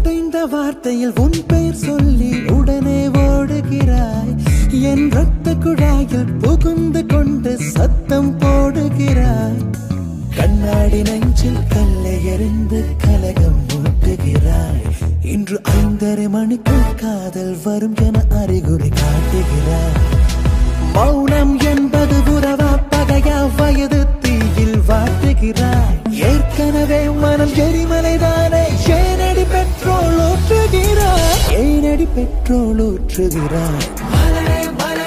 உடைந்த வார்த்தையில் உன் பெயர் சொல்லி உடனே ஓடுகிறாய் என் ரத்த குழாயில் புகுந்து கொண்டு சத்தம் போடுகிறாய் கண்ணாடி நெஞ்சில் கல்லை எறிந்து கலகம் மூட்டுகிறாய் இன்று ஐந்தரை மணிக்குள் காதல் வரும் என அறிகுறி காட்டுகிறாய் மௌனம் என்பது உறவா பகையா வயது தீயில் வாட்டுகிறாய் ஏற்கனவே மனம் எரிமலைதானே ஏனடி பெட்ரோல் ஊற்றுகிறாய் ஏனடி பெட்ரோல் ஊற்றுகிறாய் மலரே மலரே